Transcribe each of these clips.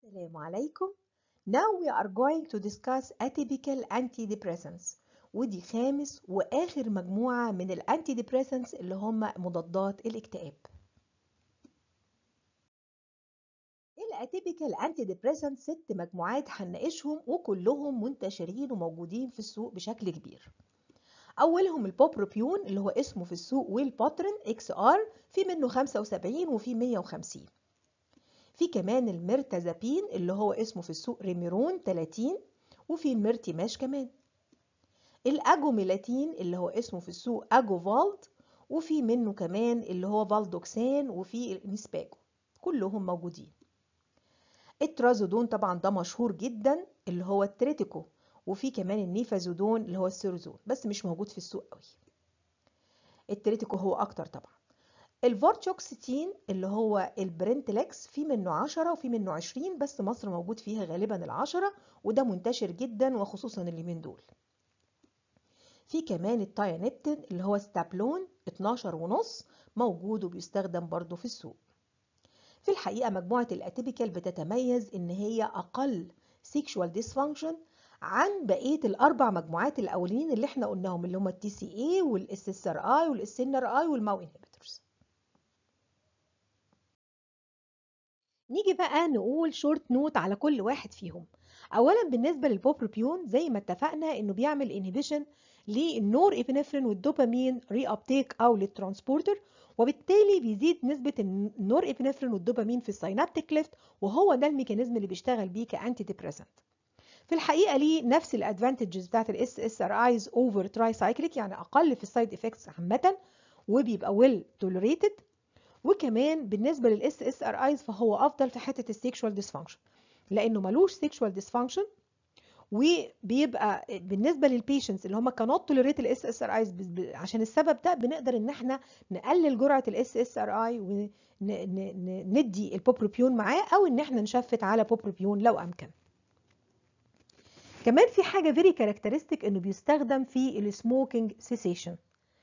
السلام عليكم. Now we are going to discuss atypical antidepressants ودي خامس وآخر مجموعة من الانتيديبريسنتس اللي هم مضادات الاكتئاب. الاتيبيكال انتيديبريسنت ست مجموعات هنناقشهم وكلهم منتشرين وموجودين في السوق بشكل كبير. اولهم البوبروبيون اللي هو اسمه في السوق ويلبوترين اكس ار في منه 75 وفي 150. في كمان الميرتازابين اللي هو اسمه في السوق ريميرون 30 وفي الميرتيماش كمان الاجوميلاتين اللي هو اسمه في السوق اجوفالد وفي منه كمان اللي هو فالدوكسان وفي الانسباجو كلهم موجودين الترازودون طبعا ده مشهور جدا اللي هو التريتيكو وفي كمان النيفازودون اللي هو السيروزون بس مش موجود في السوق قوي التريتيكو هو اكتر طبعا الفورتشوكسيتين اللي هو البرنتلكس في منه 10 وفي منه 20 بس مصر موجود فيها غالبا العشرة وده منتشر جدا وخصوصا اليومين دول في كمان التايانبتين اللي هو ستابلون 12 ونص موجود وبيستخدم برضه في السوق في الحقيقة مجموعة الاتيبيكال بتتميز ان هي اقل سيكشوال ديسفانكشن عن بقيه الاربع مجموعات الاولين اللي احنا قلناهم اللي هم التي سي اي والاس اس ار اي والاس ان ار اي والماو انهبيتورز نيجي بقى نقول شورت نوت على كل واحد فيهم اولا بالنسبه للبوبروبيون زي ما اتفقنا انه بيعمل انهبيشن للنور ابنفرين والدوبامين ري ابتيك او للترانسبورتر وبالتالي بيزيد نسبه النور ابنفرين والدوبامين في السينابتيك ليفت وهو ده الميكانيزم اللي بيشتغل بيه كانتي ديبريسنت في الحقيقه ليه نفس الادفانتجز بتاعت الاس اس ار ايز اوفر تراي سايكليك يعني اقل في السايد افكتس عامه وبيبقى ويل توليريتد وكمان بالنسبه للاس اس ار ايز فهو افضل في حته السيكشوال ديسفانكشن لانه ملوش سيكشوال ديسفانكشن وبيبقى بالنسبه للبيشنتس اللي هم كانوت توليريت الاس اس ار ايز عشان السبب ده بنقدر ان احنا نقلل جرعه الاس اس ار اي وندي البوبروبيون معاه او ان احنا نشفت على بوبروبيون لو امكن كمان في حاجه فيري كاركترستيك انه بيستخدم في السموكينج سيسيشن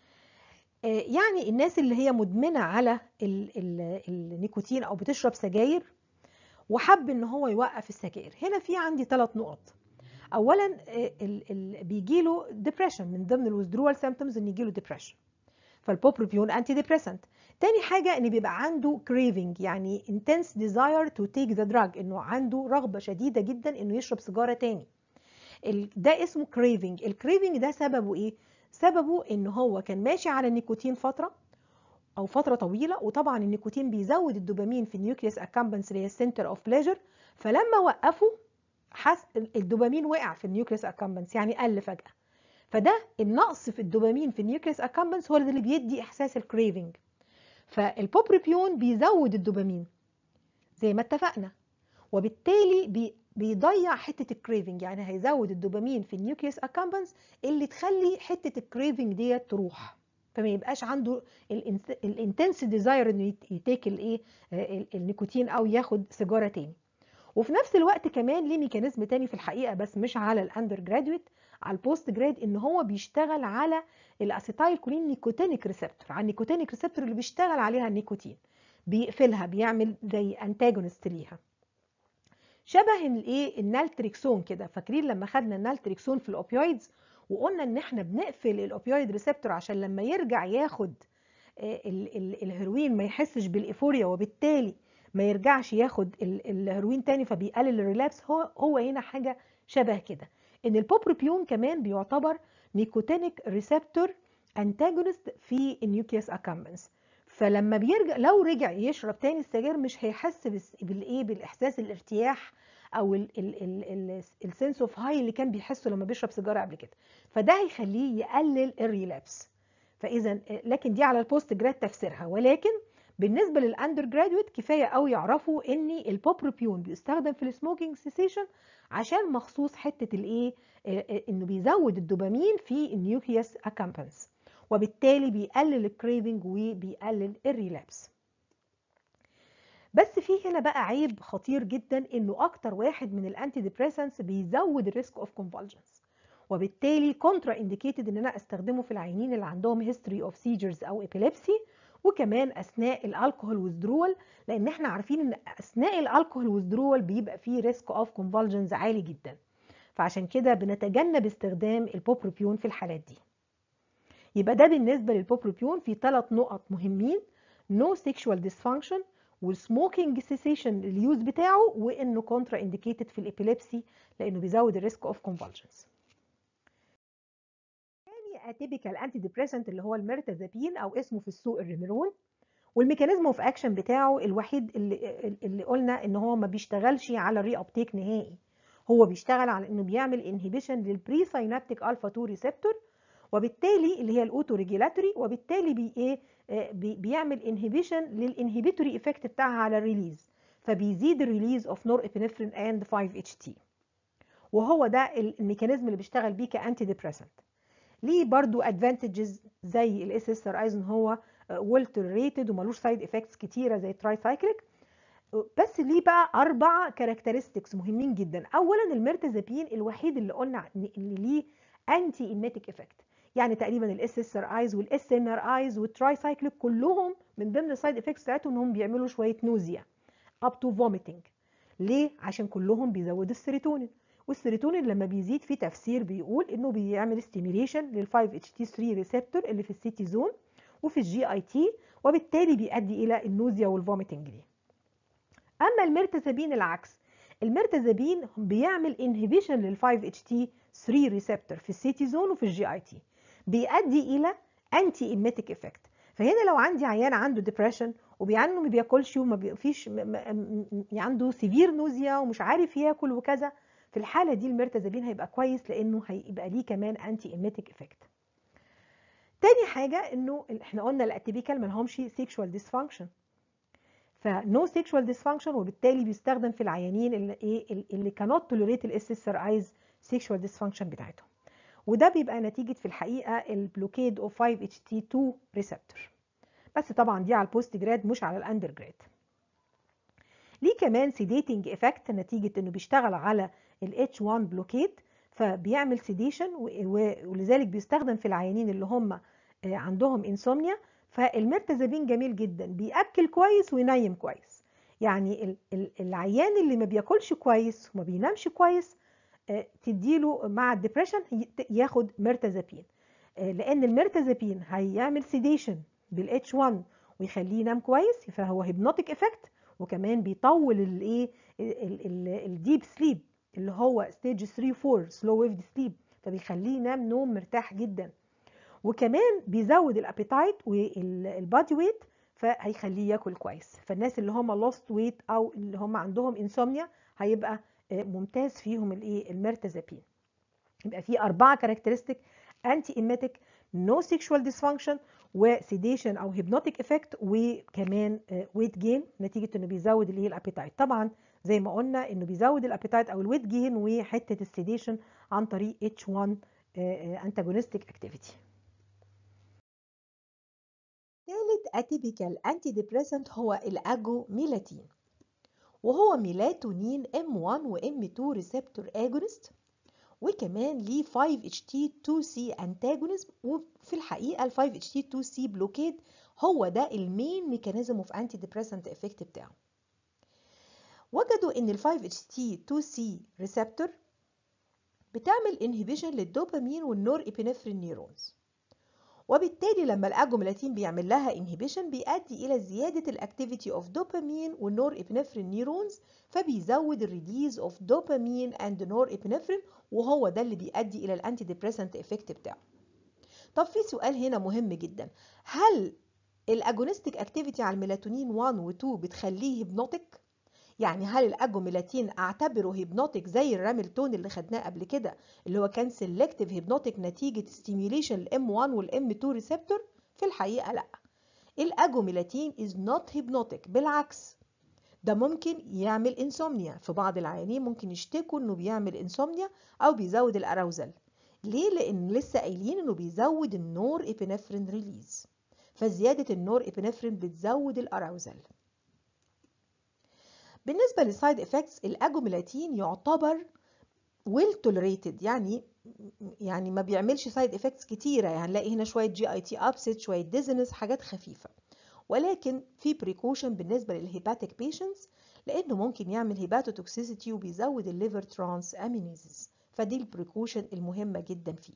يعني الناس اللي هي مدمنه على ال ال النيكوتين او بتشرب سجاير وحب ان هو يوقف السجاير هنا في عندي ثلاث نقط اولا بيجي له ديبريشن من ضمن الويزدرول سيمبتومز ان يجي له ديبريشن فالبوبروبيون انتي ديبريسنت تاني حاجه ان بيبقى عنده كريفنج يعني intense desire to take the drug انه عنده رغبه شديده جدا انه يشرب سيجاره تاني ده اسمه كريفنج الكريفنج ده سببه ايه سببه ان هو كان ماشي على النيكوتين فتره او فتره طويله وطبعا النيكوتين بيزود الدوبامين في النيوكليوس اكامبنس اللي هي السنتر اوف بليجر فلما وقفه حس الدوبامين وقع في النيوكليوس اكامبنس يعني قل فجاه فده النقص في الدوبامين في النيوكليوس اكامبنس هو اللي بيدي احساس الكريفنج فالبوبريبيون بيزود الدوبامين زي ما اتفقنا وبالتالي بي بيضيع حته الكريفنج يعني هيزود الدوبامين في النيوكليوس اكامبنس اللي تخلي حته الكريفنج ديت تروح فما يبقاش عنده الانتنس ديزاير انه يتيك الايه النيكوتين او ياخد سيجاره تاني وفي نفس الوقت كمان ليه ميكانيزم تاني في الحقيقه بس مش على الاندر جراديويت على البوست جراد ان هو بيشتغل على الاسيتايل كولين نيكوتينيك ريسبتور على النيكوتينيك ريسبتور اللي بيشتغل عليها النيكوتين بيقفلها بيعمل زي انتاجونست ليها شبه الايه النالتريكسون كده فاكرين لما خدنا النالتريكسون في الاوبيويدز وقلنا ان احنا بنقفل الاوبيويد ريسبتور عشان لما يرجع ياخد ال ال الهيروين ما يحسش بالايفوريا وبالتالي ما يرجعش ياخد الهيروين تاني فبيقلل الريلابس هو هو هنا حاجه شبه كده ان البوبروبيون كمان بيعتبر نيكوتينيك ريسبتور انتاجونست في النيوكليوس اكامبنس فلما بيرجع لو رجع يشرب تاني السجاير مش هيحس بالايه بالاحساس الارتياح او السنس اوف هاي اللي كان بيحسه لما بيشرب سيجاره قبل كده فده هيخليه يقلل الريلابس فاذا لكن دي على البوست جراد تفسيرها ولكن بالنسبه للاندر جراديويت كفايه قوي يعرفوا ان البوبروبيون بيستخدم في السموكينج سيسيشن عشان مخصوص حته الايه انه بيزود الدوبامين في النيوكليوس اكامبنس وبالتالي بيقلل الكريفنج وبيقلل الريلابس بس في هنا بقى عيب خطير جدا انه اكتر واحد من الانتي ديبريسنتس بيزود الريسك اوف كونفولجنس وبالتالي كونترا انديكيتد ان انا استخدمه في العيانين اللي عندهم هيستوري اوف سيجرز او ابيليبسي وكمان اثناء الالكوهول ويزدرول لان احنا عارفين ان اثناء الالكوهول ويزدرول بيبقى فيه ريسك اوف كونفولجنز عالي جدا فعشان كده بنتجنب استخدام البوبروبيون في الحالات دي يبقى ده بالنسبه للبوبروبيون في ثلاث نقط مهمين نو سيكشوال ديسفانكشن والسموكينج سيسيشن اليوز بتاعه وانه كونترا انديكيتد في الابيليبسي لانه بيزود الريسك اوف كونفولجنز تاني اتيبيكال انتي ديبريسنت اللي هو الميرتازابين او اسمه في السوق الريميرون والميكانيزم اوف اكشن بتاعه الوحيد اللي, اللي قلنا ان هو ما بيشتغلش على الري ابتيك نهائي هو بيشتغل على انه بيعمل انهبيشن للبري ساينابتيك الفا 2 ريسبتور وبالتالي اللي هي الاوتو ريجيلاتوري وبالتالي بي ايه بي بيعمل انهبيشن للانهبيتوري افكت بتاعها على الريليز فبيزيد الريليز اوف نور ابنفرين اند 5 اتش تي وهو ده الميكانيزم اللي بيشتغل بيه كانتي ديبريسنت ليه برضو ادفانتجز زي الاس اس ار ايزن هو ويل تولريتد ومالوش سايد افكتس كتيره زي التراي سايكليك بس ليه بقى اربع كاركترستكس مهمين جدا اولا الميرتازابين الوحيد اللي قلنا ان ليه انتي ايميتيك افكت يعني تقريبا الاس اس ار ايز والاس ان ار ايز والتراي سايكليك كلهم من ضمن السايد افكتس بتاعتهم انهم بيعملوا شويه نوزيا اب تو فوميتنج ليه عشان كلهم بيزودوا السيروتونين والسيروتونين لما بيزيد في تفسير بيقول انه بيعمل ستيميليشن لل 5 اتش تي 3 ريسبتور اللي في السيتي زون وفي الجي اي تي وبالتالي بيؤدي الى النوزيا والفوميتنج دي اما الميرتازابين العكس الميرتازابين بيعمل انهبيشن لل 5 اتش تي 3 ريسبتور في السيتي زون وفي الجي اي تي بيؤدي الى انتي ايميتيك افكت فهنا لو عندي عيان عنده ديبريشن وبيعاني ما بياكلش وما فيش عنده سيفير نوزيا ومش عارف ياكل وكذا في الحاله دي الميرتازابين هيبقى كويس لانه هيبقى ليه كمان انتي ايميتيك افكت تاني حاجه انه احنا قلنا الاتيبيكال ما لهمش سيكشوال ديسفانكشن فنو سيكشوال ديسفانكشن وبالتالي بيستخدم في العيانين اللي ايه اللي كانوت توليريت الاس اس ار ايز سيكشوال ديسفانكشن بتاعتهم وده بيبقى نتيجه في الحقيقه البلوكيد اوف 5 اتش تي 2 ريسبتور بس طبعا دي على البوست جراد مش على الاندر جراد ليه كمان سيديتنج افكت نتيجه انه بيشتغل على الاتش 1 بلوكيد فبيعمل سيديشن ولذلك بيستخدم في العيانين اللي هم عندهم انسومنيا فالميرتازابين جميل جدا بياكل كويس وينيم كويس يعني العيان اللي ما بياكلش كويس وما بينامش كويس تديله مع الدبريشن ياخد ميرتازابين لان الميرتازابين هيعمل سيديشن بالاتش 1 ويخليه ينام كويس فهو هيبنوتيك افكت وكمان بيطول الايه الديب سليب اللي هو ستيج 3 4 سلو ويف سليب فبيخليه ينام نوم مرتاح جدا وكمان بيزود الابيتايت والبادي ويت فهيخليه ياكل كويس فالناس اللي هم لوست ويت او اللي هم عندهم انسومنيا هيبقى ممتاز فيهم الايه الميرتازابين يبقى في اربعه كاركترستيك انتي ايميتيك نو سيكشوال ديسفانكشن وسيديشن او هيبنوتيك افكت وكمان ويت جين نتيجه انه بيزود اللي هي الابيتايت طبعا زي ما قلنا انه بيزود الابيتايت او الويت جين وحته السيديشن عن طريق اتش 1 انتاجونستيك اكتيفيتي ثالث اتيبيكال انتي ديبريسنت هو الاجو ميلاتين وهو ميلاتونين M1 و M2 ريسبتور اجونست وكمان ليه 5-HT2C انتاجونيزم وفي الحقيقه ال 5-HT2C بلوكيد هو ده المين ميكانيزم اوف انتي ديبريسنت افكت بتاعه وجدوا ان ال 5-HT2C ريسبتور بتعمل انهبيشن للدوبامين والنور ابينفرين نيورونز وبالتالي لما الاجوميلاتين بيعمل لها انهبيشن بيؤدي الى زياده الاكتيفيتي اوف دوبامين والنور ابنفرين نيورونز فبيزود الريليز اوف دوبامين اند نور ابنفرين وهو ده اللي بيؤدي الى الانتي ديبريسنت افكت بتاعه طب في سؤال هنا مهم جدا هل الاجونستيك اكتيفيتي على الميلاتونين 1 و 2 بتخليه هيبنوتيك يعني هل الاجوميلاتين اعتبره هيبنوتيك زي الراملتون اللي خدناه قبل كده اللي هو كان سيلكتيف هيبنوتيك نتيجه ستيميوليشن الام 1 والام 2 ريسبتور في الحقيقه لا الاجوميلاتين از نوت هيبنوتيك بالعكس ده ممكن يعمل انسومنيا في بعض العيانين ممكن يشتكوا انه بيعمل انسومنيا او بيزود الاراوزل ليه لان لسه قايلين انه بيزود النور ابنفرين ريليز فزياده النور ابنفرين بتزود الاراوزل بالنسبة للسايد افكتس الاجوميلاتين يعتبر ويل توليريتد يعني يعني ما بيعملش سايد افكتس كتيرة يعني نلاقي هنا شوية جي اي تي ابسيت شوية ديزنس حاجات خفيفة ولكن في بريكوشن بالنسبه للهيباتيك بيشنتس لانه ممكن يعمل هيباتوتوكسيسيتي وبيزود الليفر ترانس امينيزز فدي البريكوشن المهمه جدا فيه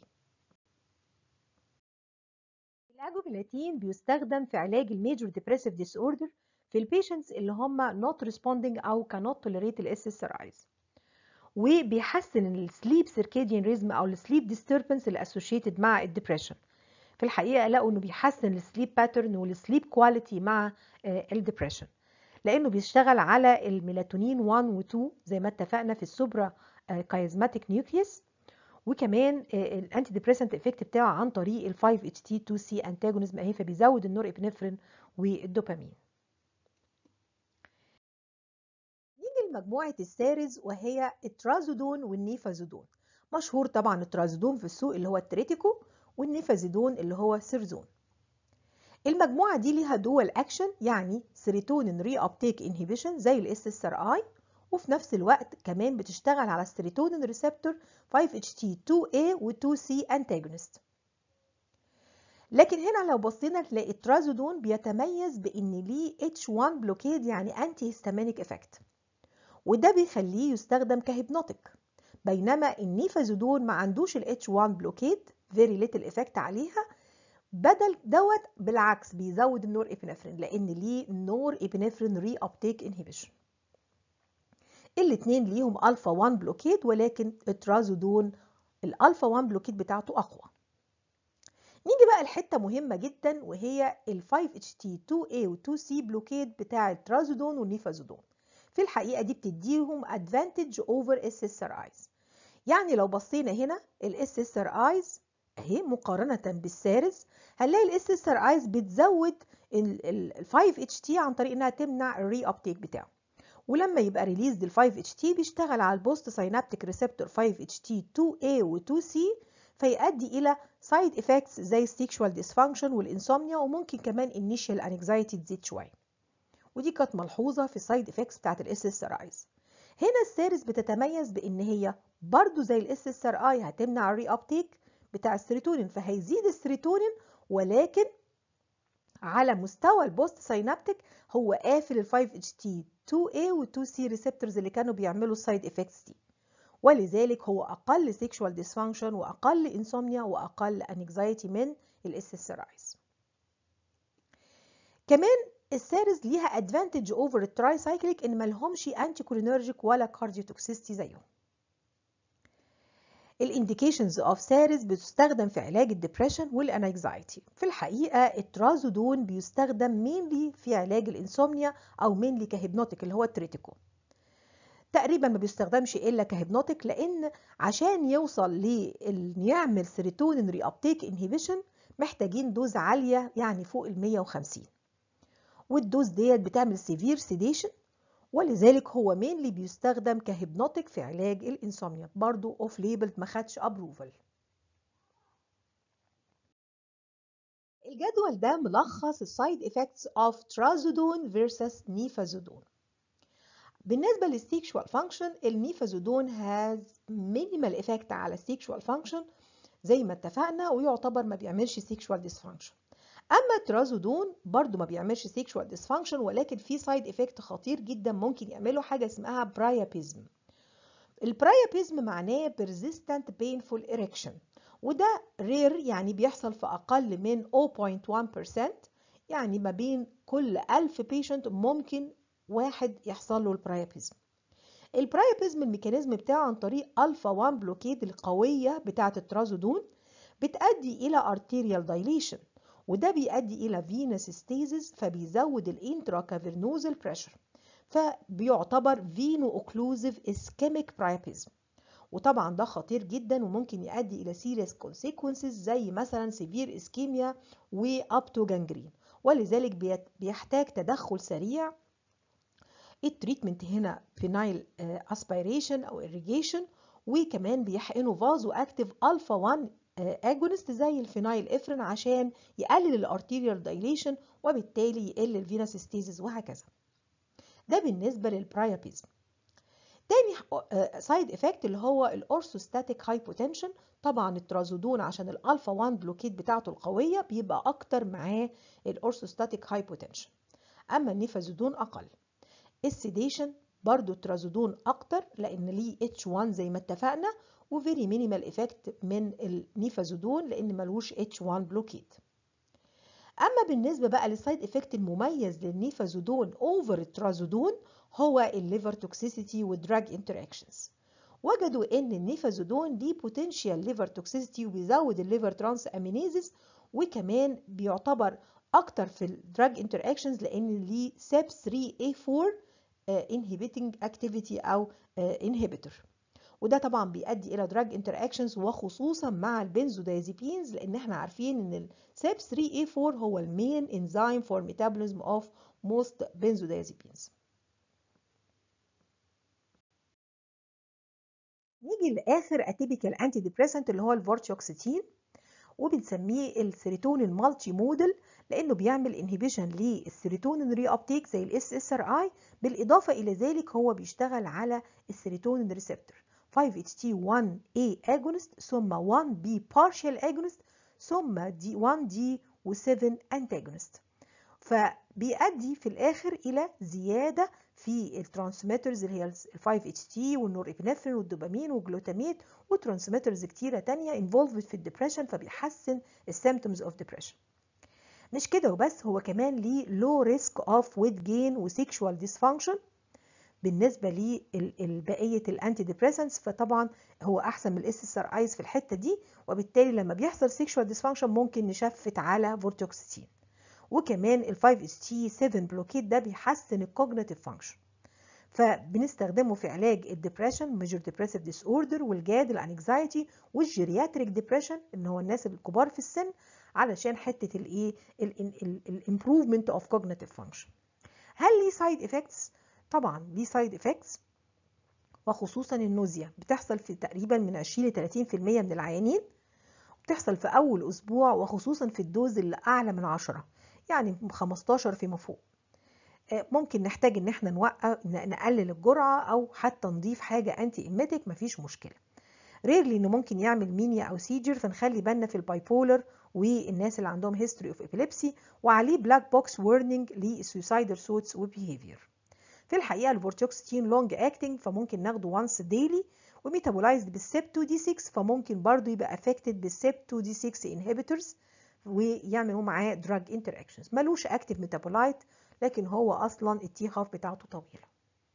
اللاجوفيلاتين بيستخدم في علاج الميجور ديبريسيف ديس اوردر في البيشنتس اللي هم not responding او cannot tolerate الاس اس ار ايز وبيحسن السليب سيركيديان ريزم او السليب ديستربنس اللي اسوشيتد مع الدبريشن في الحقيقه لقوا انه بيحسن السليب باترن والسليب كواليتي مع الدبريشن لانه بيشتغل على الميلاتونين 1 و 2 زي ما اتفقنا في السوبرا كايزماتيك نيوكليوس وكمان الانتي ديبريسنت افكت بتاعه عن طريق ال 5 اتش تي 2 سي انتاجونيزم اهي فبيزود النور ابنفرين والدوبامين نيجي لمجموعه السارز وهي الترازودون والنيفازودون مشهور طبعا الترازودون في السوق اللي هو التريتيكو والنيفازيدون اللي هو سيرزون المجموعه دي ليها دول اكشن يعني سيروتونين ري ابتيك انهيبيشن زي الاس اس ار اي وفي نفس الوقت كمان بتشتغل على السيروتونين ريسبتور 5-HT2A و 2C antagonist لكن هنا لو بصينا تلاقي الترازودون بيتميز بان ليه H1 بلوكيد يعني انتي هيستامينيك افكت وده بيخليه يستخدم كهيبنوتيك بينما النيفازودون ما عندوش ال H1 بلوكيد very little effect عليها بدل دوت بالعكس بيزود النور ابنفرين لان ليه نور ابنفرين ري ابتيك انهيبيشن الاثنين ليهم الفا 1 بلوكيد ولكن الترازودون الالفا 1 بلوكيد بتاعته اقوى نيجي بقى لحته مهمه جدا وهي ال 5-HT2A و 2C بلوكيد بتاع الترازودون والنيفازودون في الحقيقه دي بتديهم ادفانتج اوفر اس اس ار ايز يعني لو بصينا هنا الاس اس ار ايز اهي مقارنه بالسارس هنلاقي الاس اس ار ايز بتزود ال 5-HT عن طريق انها تمنع الري ابتيك بتاعه ولما يبقى ريليزد ال 5-HT بيشتغل على البوست سينابتيك ريسبتور 5-HT2A و 2C فيؤدي الى سايد افكتس زي السيكشوال ديسفانكشن والانسومنيا وممكن كمان انيشال انكزايتي تزيد شويه ودي كانت ملحوظه في السايد افكتس بتاعت الاس اس ار ايز هنا السيريس بتتميز بان هي برضو زي الاس اس ار اي هتمنع الري ابتيك بتاع السيروتونين فهيزيد السيروتونين ولكن على مستوى البوست سينابتيك هو قافل ال 5 اتش تي 2A و 2C ريسبتورز اللي كانوا بيعملوا السايد افكتس دي ولذلك هو اقل سيكشوال ديسفانكشن واقل انسومنيا واقل انكزايتي من الاس اس ار ايز كمان السيرز ليها ادفانتج اوفر التراي سايكليك ان مالهمش انتي كولينرجيك ولا كارديوتوكسيستي زيهم الانديكيشنز اوف سيرز بتستخدم في علاج الدبريشن والانكزايتي في الحقيقه الترازودون بيستخدم مينلي في علاج الانسومنيا او مينلي كهيبنوتيك اللي هو التريتيكو تقريبا ما بيستخدمش الا كهيبنوتيك لان عشان يوصل ل يعمل سيروتونين ري ابتيك انهيبيشن محتاجين دوز عاليه يعني فوق ال 150 والدوز ديت بتعمل سيفير سيديشن ولذلك هو مينلي بيستخدم كهيبنوتيك في علاج الانسومنيا برضو اوف ليبل ما خدش ابروفل الجدول ده ملخص السايد افكتس اوف ترازودون فيرسس نيفازودون بالنسبة للسيكشوال فانكشن الميفازودون هاز مينيمال افكت على السيكشوال فانكشن زي ما اتفقنا ويعتبر ما بيعملش سيكشوال ديسفانكشن اما الترازودون برضو ما بيعملش سيكشوال ديسفانكشن ولكن في سايد افكت خطير جدا ممكن يعمله حاجه اسمها برايابيزم البرايابيزم معناه persistent painful erection وده رير يعني بيحصل في اقل من 0.1% يعني ما بين كل 1000 بيشنت ممكن واحد يحصل له البرايابيزم البرايابيزم الميكانيزم بتاعه عن طريق الفا 1 بلوكيد القويه بتاعه الترازودون بتؤدي الى arterial dilation وده بيؤدي الى فينس ستيزز فبيزود الانترا كافرنوزال بريشر فبيعتبر فينو اوكلوزيف اسكيميك برايابيزم وطبعا ده خطير جدا وممكن يؤدي الى سيريس كونسيكونسز زي مثلا سيفير اسكيميا وابتو جانجرين ولذلك بيحتاج تدخل سريع التريتمنت هنا فينايل اسبيريشن او irrigation وكمان بيحقنوا فازو اكتيف الفا 1 اجونست زي الفينايل افرين عشان يقلل الارتيريال دايليشن وبالتالي يقل الفينس ستيزز وهكذا ده بالنسبه للبرايابيزم تاني سايد افكت اللي هو الاورثوستاتيك هايبوتنشن طبعا الترازودون عشان الالفا 1 بلوكيت بتاعته القويه بيبقى اكتر معاه الاورثوستاتيك هايبوتنشن اما النيفازودون اقل السيديشن برضو الترازودون اكتر لان ليه اتش 1 زي ما اتفقنا وفيري مينيمال افكت من النيفازودون لان ملوش اتش 1 بلوكيت اما بالنسبه بقى للسايد افكت المميز للنيفازودون اوفر الترازودون هو الليفر توكسيسيتي والدراج انتراكشنز وجدوا ان النيفازودون ليه بوتنشال ليفر توكسيسيتي وبيزود الليفر ترانس امينيزز وكمان بيعتبر اكتر في الدراج انتراكشنز لان ليه ساب 3 a 4 انهبيتنج اكتيفيتي او انهبيتور وده طبعا بيؤدي الى دراج انتراكشنز وخصوصا مع البنزودايزيبينز لان احنا عارفين ان الساب 3 a 4 هو المين انزيم فور ميتابوليزم اوف موست بنزودايزيبينز نيجي لاخر اتيبيكال انتي ديبريسنت اللي هو الفورتيوكسيتين وبنسميه السيروتونين مالتي موديل لانه بيعمل انهبيشن للسيروتونين ري ابتيك زي الاس اس ار اي بالاضافه الى ذلك هو بيشتغل على السيروتونين ريسبتور 5-HT1A agonist ثم 1B partial agonist ثم دي 1D و7 antagonist فبيؤدي في الآخر إلى زيادة في الترانسميترز اللي هي ال 5-HT والنورابنفرين والدوبامين والجلوتاميت وترانسميترز كتيرة تانية involved في الدبريشن فبيحسن السيمتومز اوف ديبريشن مش كده وبس هو كمان ليه low risk of weight gain وسيكشوال dysfunction بالنسبه لبقيه الانتي ديبريسنتس فطبعا هو احسن من الاس اس ار ايز في الحته دي وبالتالي لما بيحصل سيكشوال ديسفانكشن ممكن نشفت على فورتوكسيتين وكمان ال 5 اس تي 7 بلوكيت ده بيحسن الكوجنيتيف فانكشن فبنستخدمه في علاج الدبريشن ميجر ديبريسيف ديس اوردر والجاد الانكزايتي والجيرياتريك ديبريشن ان هو الناس الكبار في السن علشان حته الايه الامبروفمنت اوف كوجنيتيف فانكشن هل ليه سايد افكتس طبعا ليه سايد افكتس وخصوصا النوزيا بتحصل في تقريبا من 20 ل 30% من العيانين بتحصل في اول اسبوع وخصوصا في الدوز اللي اعلى من 10 يعني 15 فيما فوق ممكن نحتاج ان احنا نوقف نقلل الجرعه او حتى نضيف حاجه انتي ايميتك مفيش مشكله ريرلي انه ممكن يعمل مينيا او سيجر فنخلي بالنا في البايبولر والناس اللي عندهم هيستوري اوف ابيليبسي وعليه بلاك بوكس وورنينج للسويسايدر سوتس وبيهيفير في الحقيقه الفورتوكسيتين لونج اكتنج فممكن ناخده وانس ديلي وميتابولايزد بالسيب 2 دي 6 فممكن برضو يبقى افكتد بالسيب 2 دي 6 انهبيتورز ويعملوا معاه دراج انتراكشنز ملوش اكتف ميتابولايت لكن هو اصلا التي هاف بتاعته طويله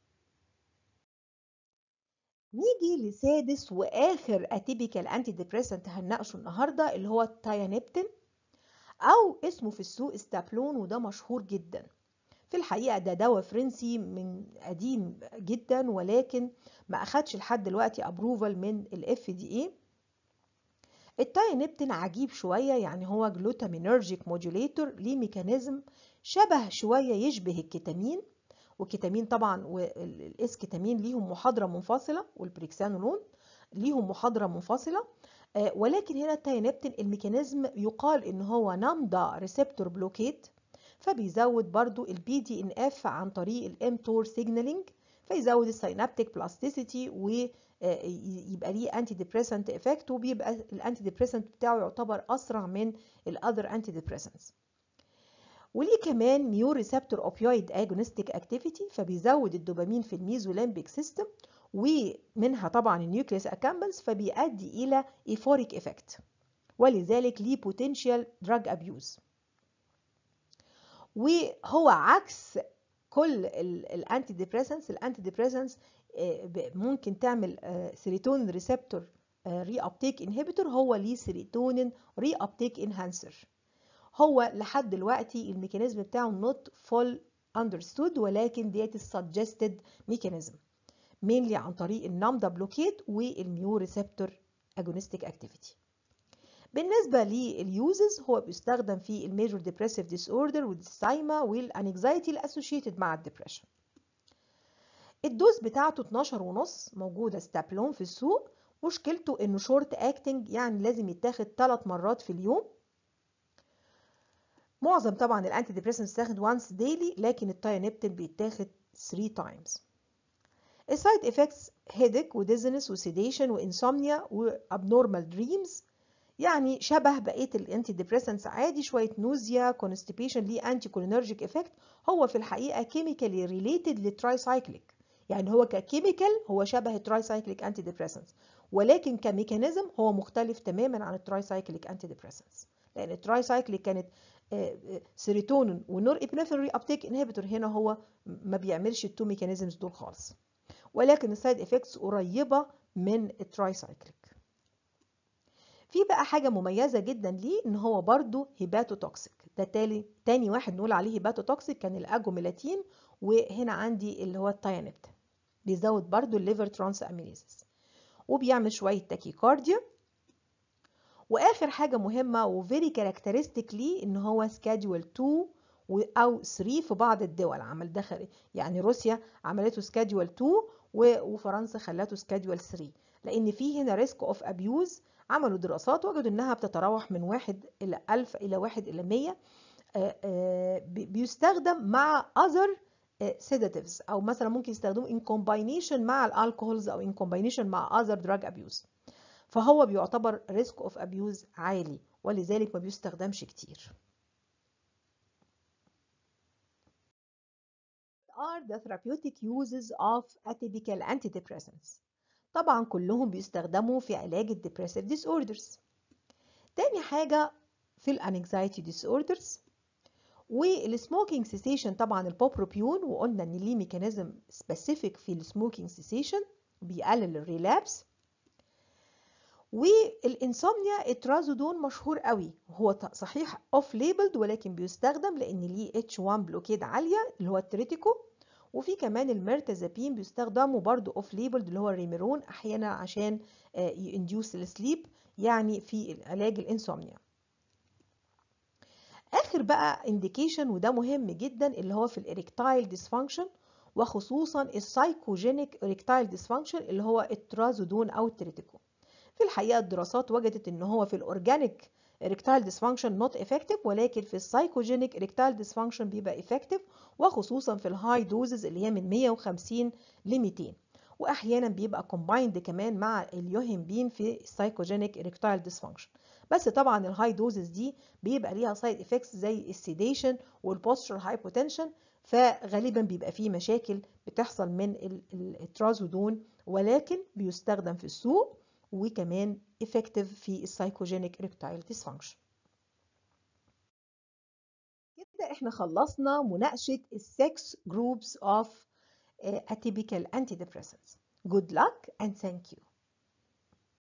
نيجي لسادس واخر اتيبيكال انتي ديبريسنت هنناقشه النهارده اللي هو التايانبتين او اسمه في السوق استابلون وده مشهور جدا في الحقيقة ده دواء فرنسي من قديم جدا ولكن ما أخدش لحد دلوقتي أبروفال من ال FDA التاينبتين عجيب شوية يعني هو جلوتامينرجيك موديوليتور ليه ميكانيزم شبه شوية يشبه الكتامين والكتامين طبعا والاسكتامين ليهم محاضرة منفصلة والبريكسانولون ليهم محاضرة منفصلة ولكن هنا التاينبتين الميكانيزم يقال ان هو نامدا ريسبتور بلوكيت فبيزود برضو البي دي ان اف عن طريق الامتور سيجنالينج فيزود السينابتيك بلاستيسيتي ويبقى ليه انتي ديبريسنت افكت وبيبقى الانتي ديبريسنت بتاعه يعتبر اسرع من الاذر انتي ديبريسنتس وليه كمان ميو ريسبتور اوبيويد اجونستيك اكتيفيتي فبيزود الدوبامين في الميزولامبيك سيستم ومنها طبعا النيوكليس اكامبنس فبيؤدي الى ايفوريك افكت ولذلك ليه بوتنشال دراج ابيوز وهو عكس كل الانتي ديبريسنس الانتي ديبريسنس ممكن تعمل سيروتونين ريسبتور ري ابتيك انهبيتور هو ليه سيروتونين ري ابتيك انهانسر هو لحد دلوقتي الميكانيزم بتاعه نوت فول understood ولكن ديت السجستد ميكانيزم mainly عن طريق النامدا بلوكيت والميو ريسبتور اجونستيك اكتيفيتي بالنسبة لليوزز هو بيستخدم في الميجور ديبريسيف ديس اوردر والديسايما والانكزايتي الاسوشيتد مع الدبريشن الدوز بتاعته 12 ونص موجودة ستابلون في السوق مشكلته انه شورت اكتنج يعني لازم يتاخد 3 مرات في اليوم معظم طبعا الانتي ديبريسنت بتاخد وانس ديلي لكن التاينبتين بيتاخد 3 تايمز السايد افكتس هيدك وديزنس وسيديشن وانسومنيا وابنورمال دريمز يعني شبه بقيه الانتي ديبريسنتس عادي شويه نوزيا كونستيبيشن ليه انتي كولينرجيك افكت هو في الحقيقه كيميكالي ريليتد للتراي سايكليك يعني هو ككيميكال هو شبه التراي سايكليك انتي ديبريسنتس ولكن كميكانيزم هو مختلف تماما عن التراي سايكليك انتي ديبريسنتس لان التراي سايكليك كانت سيروتونين ونور ابنفرين ابتيك انهبيتور هنا هو ما بيعملش التو ميكانيزمز دول خالص ولكن السايد افكتس قريبه من التراي سايكليك في بقى حاجة مميزة جدا ليه ان هو برضو هيباتوتوكسيك ده تالي تاني واحد نقول عليه هيباتوتوكسيك كان الاجوميلاتين وهنا عندي اللي هو التايانبت بيزود برضو الليفر ترانس امينيزس وبيعمل شوية تاكيكارديا واخر حاجة مهمة وفيري كاركترستيك ليه ان هو سكادول 2 او 3 في بعض الدول عمل دخل يعني روسيا عملته سكادول 2 وفرنسا خلته سكادول 3 لان في هنا ريسك اوف ابيوز عملوا دراسات وجدوا انها بتتراوح من 1 الى 1000 الى 1 الى 100 بيستخدم مع other sedatives او مثلا ممكن يستخدموه in combination مع الالكوهولز او in combination مع other drug abuse فهو بيعتبر risk of abuse عالي ولذلك ما بيستخدمش كتير are the therapeutic uses of atypical antidepressants طبعا كلهم بيستخدموا في علاج الديبريسيف ديس اوردرز تاني حاجة في الانكزايتي ديس اوردرز والسموكينج سيسيشن طبعا البوبروبيون وقلنا ان ليه ميكانيزم سبيسيفيك في السموكينج سيسيشن بيقلل الريلابس والانسومنيا الترازودون مشهور قوي هو صحيح اوف ليبلد ولكن بيستخدم لان ليه اتش 1 بلوكيد عاليه اللي هو التريتيكو وفي كمان الميرتازابين بيستخدموا برضو اوف ليبلد اللي هو الريميرون احيانا عشان ينديوس السليب يعني في علاج الانسومنيا اخر بقى انديكيشن وده مهم جدا اللي هو في الاريكتايل ديسفانكشن وخصوصا السايكوجينيك اريكتايل ديسفانكشن اللي هو الترازودون او التريتيكو في الحقيقه الدراسات وجدت ان هو في الاورجانيك erectile dysfunction not effective ولكن في السايكوجينيك erectile dysfunction بيبقى effective وخصوصا في الهاي دوزز اللي هي من 150 ل 200 واحيانا بيبقى combined كمان مع اليوهمبين في السايكوجينيك erectile dysfunction بس طبعا الهاي دوزز دي بيبقى ليها سايد افكتس زي السيديشن والبوستشر هايبوتنشن فغالبا بيبقى فيه مشاكل بتحصل من الترازودون ولكن بيستخدم في السوق وكمان effective في السايكوجينيك erectile dysfunction كده احنا خلصنا مناقشة السكس groups of uh, atypical antidepressants. Good luck and thank you.